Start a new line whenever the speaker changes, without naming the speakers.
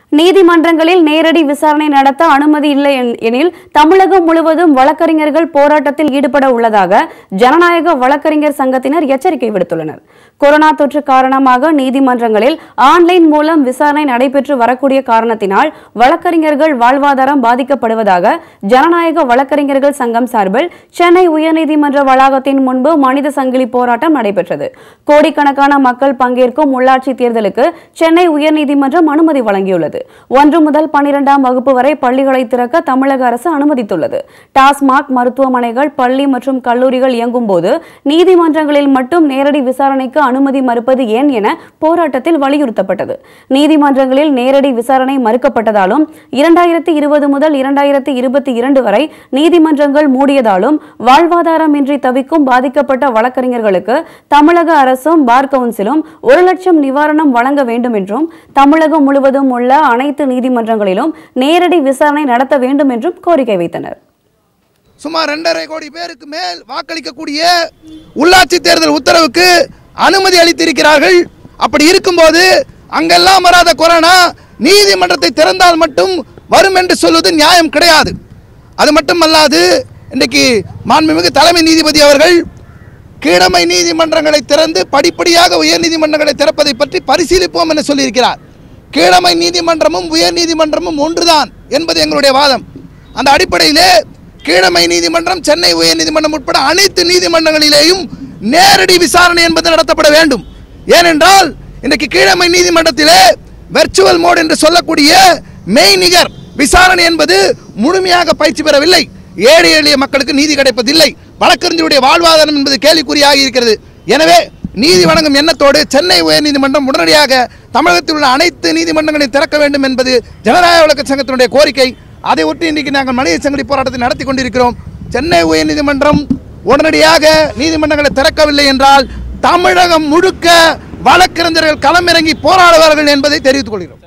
நீதிமன்றங்களில் நேரடி விசாரணை நடத்த அனுமதி இல்லை என்- எனில் தமிழகம் முழுவதும் வழக்கறிஞர்கள் போராட்டத்தில் ஈடுபட உள்ளதாக ஜனநாயக வழக்கறிஞர் சங்கத்தினர் எச்சரிக்கை விடுத்துள்ளனர் கொரோனா தொற்று காரணமாக நீதிமன்றங்களில் ஆன்லைன் மூலம் விசாரணை நடைபெற்று வரக்கூடிய காரணத்தினால் வழக்கறிஞர்கள் வாழ்வாதாரம் பாதிக்கப்படுவதாக ஜனநாயக வழக்கறிஞர்கள் சங்கம் சார்பில் சென்னை உயர்நீதிமன்ற வளாகத்தின் முன்பு மனித சங்கிலி போராட்டம் நடைபெற்றது கோடிக்கணக்கான மக்கள் பங்கேற்கும் உள்ளாட்சி தேர்தலுக்கு சென்னை உயர்நீதிமன்றம் அனுமதி வழங்கியுள்ளது ஒன்று முதல் பனிரெண்டாம் வகுப்பு வரை பள்ளிகளை திறக்க தமிழக அரசு அனுமதித்துள்ளது டாஸ்மாக் மருத்துவமனைகள் பள்ளி மற்றும் கல்லூரிகள் இயங்கும் போது நீதிமன்றங்களில் மட்டும் நேரடி விசாரணைக்கு அனுமதி மறுப்பது ஏன் என போராட்டத்தில் வலியுறுத்தப்பட்டது நீதிமன்றங்களில் நேரடி விசாரணை மறுக்கப்பட்டதாலும் இரண்டாயிரத்தி இருபது முதல் இரண்டாயிரத்தி இருபத்தி இரண்டு வரை நீதிமன்றங்கள் மூடியதாலும் வாழ்வாதாரமின்றி தவிக்கும் பாதிக்கப்பட்ட வழக்கறிஞர்களுக்கு தமிழக அரசும் பார் கவுன்சிலும் ஒரு லட்சம் நிவாரணம் வழங்க வேண்டும் என்றும் தமிழகம் முழுவதும் உள்ள அனைத்து நீதிமன்றங்களிலும் நேரடி விசாரணை நடத்த வேண்டும் என்றும் கோரிக்கை வைத்தனர்
சுமார் ரெண்டரை கோடி பேருக்கு மேல் வாக்களிக்கக்கூடிய உள்ளாட்சி தேர்தல் உத்தரவுக்கு அனுமதி அளித்திருக்கிறார்கள் அப்படி இருக்கும்போது அங்கெல்லாம் வராத கொரோனா நீதிமன்றத்தை திறந்தால் மட்டும் வரும் என்று சொல்வது நியாயம் கிடையாது அது மட்டுமல்லாது இன்றைக்கு மாண்புமிகு தலைமை நீதிபதி அவர்கள் கீழமை நீதிமன்றங்களை திறந்து படிப்படியாக உயர் நீதிமன்றங்களை திறப்பதை பற்றி பரிசீலிப்போம் என சொல்லியிருக்கிறார் கீழமை நீதிமன்றமும் உயர் நீதிமன்றமும் ஒன்றுதான் என்பது எங்களுடைய வாதம் அந்த அடிப்படையிலே கீழமை நீதிமன்றம் சென்னை உயர் நீதிமன்றம் உட்பட அனைத்து நீதிமன்றங்களிலேயும் நேரடி விசாரணை என்பது நடத்தப்பட வேண்டும் ஏனென்றால் இன்றைக்கு கீழமை நீதிமன்றத்திலே வெர்ச்சுவல் மோட் என்று சொல்லக்கூடிய மெய்நிகர் விசாரணை என்பது முழுமையாக பயிற்சி பெறவில்லை ஏழை எளிய மக்களுக்கு நீதி கிடைப்பதில்லை வழக்கறிஞருடைய வாழ்வாதாரம் என்பது கேள்விக்குறியாகி இருக்கிறது எனவே நீதி வழங்கும் எண்ணத்தோடு சென்னை உயர்நீதிமன்றம் உடனடியாக தமிழகத்தில் உள்ள அனைத்து நீதிமன்றங்களையும் திறக்க வேண்டும் என்பது ஜனநாயக வழக்கு சங்கத்தினுடைய கோரிக்கை அதை ஒட்டி இன்றைக்கு நாங்கள் மனித சங்கிலி போராட்டத்தை நடத்தி கொண்டிருக்கிறோம் சென்னை உயர்நீதிமன்றம் உடனடியாக நீதிமன்றங்களை திறக்கவில்லை என்றால் தமிழகம் முழுக்க வழக்கறிஞர்கள் களமிறங்கி போராடுவார்கள் என்பதை தெரிவித்துக் கொள்கிறோம்